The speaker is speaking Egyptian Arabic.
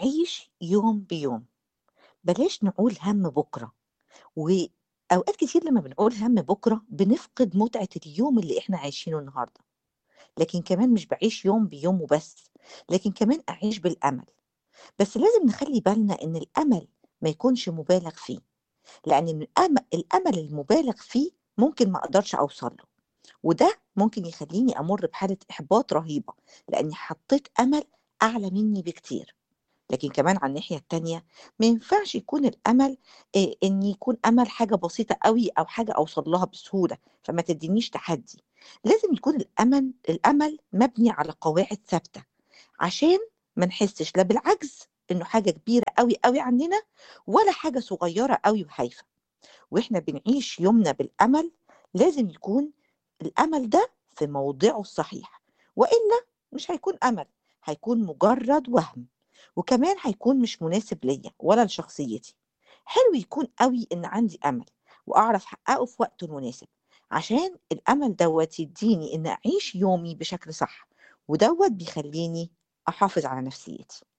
نعيش يوم بيوم، بلاش نقول هَم بُكرة، وأوقات كتير لمّا بنقول هَم بُكرة بنفقد متعة اليوم اللي إحنا عايشينه النهارده، لكن كمان مش باعيش يوم بيوم وبس، لكن كمان أعيش بالأمل، بس لازم نخلّي بالنا إن الأمل ما يكونش مُبالغ فيه، لإن الأم الأمل المُبالغ فيه ممكن ما أقدرش أوصل له، وده ممكن يخلّيني أمُر بحالة إحباط رهيبة، لإني حطيت أمل أعلى منّي بكتير. لكن كمان على الناحية التانية ما ينفعش يكون الأمل آآ إن يكون أمل حاجة بسيطة أوي أو حاجة أوصل لها بسهولة، فما تدّينيش تحدّي، لازم يكون الأمل الأمل مبني على قواعد ثابتة، عشان ما نحسّش لا بالعجز إنه حاجة كبيرة أوي، أوي عننا، ولا حاجة صغيرة أوي وهايفة، وإحنا بنعيش يومنا بالأمل لازم يكون الأمل ده في موضعه الصحيح، وإلا مش هيكون أمل، هيكون مجرد وَهْم، وكمان هيكون مش مناسب ليّا ولا لشخصيتي. حلو يكون أوي إن عندي أمل، وأعرف أحققه في وقته المناسب، عشان الأمل دوّة يدّيني إن أعيش يومي بشكل صح، ودوّة بيخلّيني أحافظ على نفسيتي.